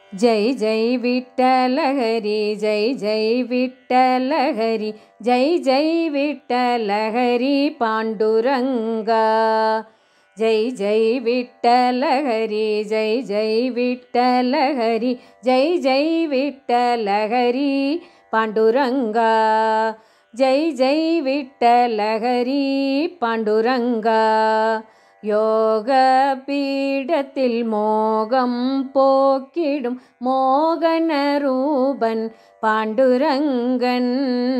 जय जय विठ्ठलहरी जय जय विठ्ठलहरी जय जय विठ्ठलहरी पाण्डुरङ्गा जय जय विठ्ठलहरी जय जय विठ्ठलहरी जय जय विठ्ठलहरी पाण्डुरङ्गा जय जय विठ्ठलहरी पाण्डुरङ्गा யோக பீடத்தில் மோகம் போக்கிடும் மோகன ரூபன் பாண்டுரங்கன்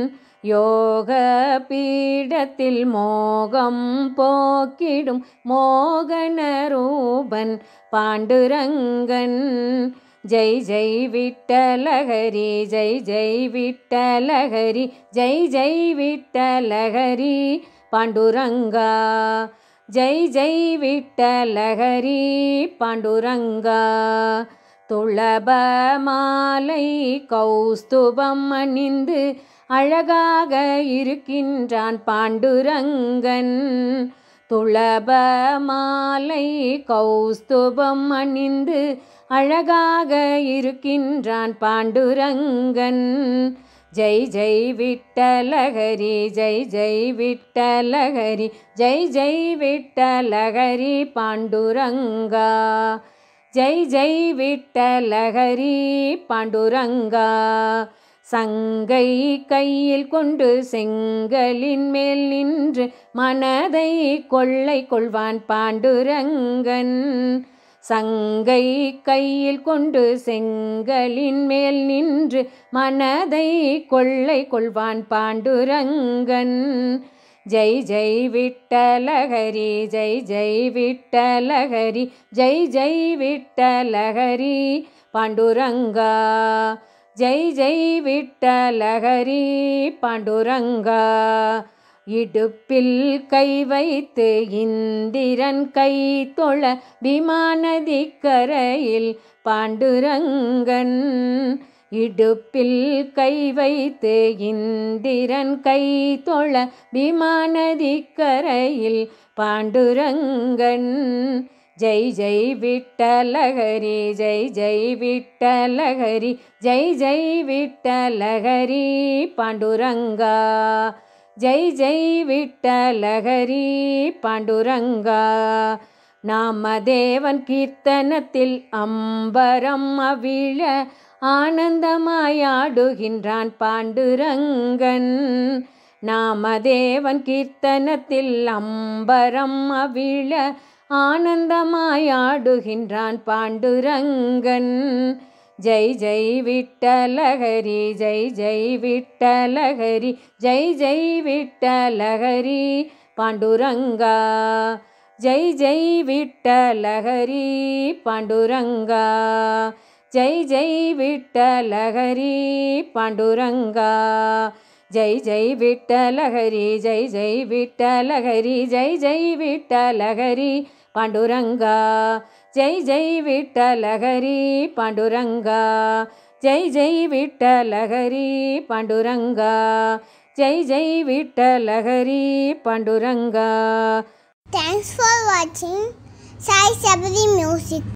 யோக பீடத்தில் மோகம் போக்கிடும் மோகன ரூபன் பாண்டுரங்கன் ஜெய் ஜெய் விட்டலஹரி ஜெய் ஜெய் விட்டலஹரி ஜெய் ஜெய் விட்டலஹரி பாண்டுரங்கா ஜெய் ஜெய் விட்டலஹரி பாண்டுரங்கா துளப மாலை கௌஸ்துபம் அணிந்து அழகாக இருக்கின்றான் பாண்டுரங்கன் துளப மாலை கௌஸ்துபம் அணிந்து அழகாக இருக்கின்றான் பாண்டுரங்கன் ஜெய் ஜெய் விட்டலஹரி ஜெய் ஜெய் விட்டலஹரி ஜெய் ஜெய் விட்டலஹரி பாண்டுரங்கா ஜெய் ஜெய் விட்டலஹரி பாண்டுரங்கா சங்கை கையில் கொண்டு செங்கலின் மேல் நின்று மனதை கொள்ளை கொள்வான் பாண்டுரங்கன் சங்கை கையில் கொண்டு செங்கலின் மேல் நின்று மனதை கொள்ளை கொள்வான் பாண்டுரங்கன் ஜெய் ஜெய் விட்டலஹரி ஜெய் ஜெய் விட்டலஹரி ஜெய் ஜெய் விட்டலஹரி பாண்டுரங்கா ஜெய் ஜெய் விட்டலஹரி பாண்டுரங்கா இடுப்பில் கை வைத்து இந்திரன் கை தொழ விமானதி கரையில் பாண்டுரங்கன் இடுப்பில் கை வைத்து இந்திரன் கை தொழ விமானதி கரையில் பாண்டுரங்கன் ஜெய் ஜெய் விட்டலஹரி ஜெய் ஜெய் விட்டலஹரி ஜெய் ஜெய் விட்டலஹரி பாண்டுரங்கா ஜெய் ஜெய் விட்டலஹரி பாண்டுரங்கா நாமதேவன் கீர்த்தனத்தில் அம்பரம் அவிழ ஆனந்தமாயாடுகின்றான் பாண்டுரங்கன் நாமதேவன் கீர்த்தனத்தில் அம்பரம் அவிழ ஆனந்தமாயாடுகின்றான் Pandurangan Jai Jai விட்டலஹரி Jai Jai விட்டலஹரி Jai Jai விட்டலஹரி Panduranga Jai Jai விட்டலஹரி Panduranga Jai Jai விட்டலஹரி Panduranga Jai Jai விட்டலஹரி Jai Jai விட்டலஹரி Jai Jai விட்டலஹரி Panduranga Jai Jai விட்டலஹரி Panduranga Jai Jai விட்டலஹரி Panduranga Jai Jai விட்டலஹரி Panduranga Thanks for watching Sai Sabri Music.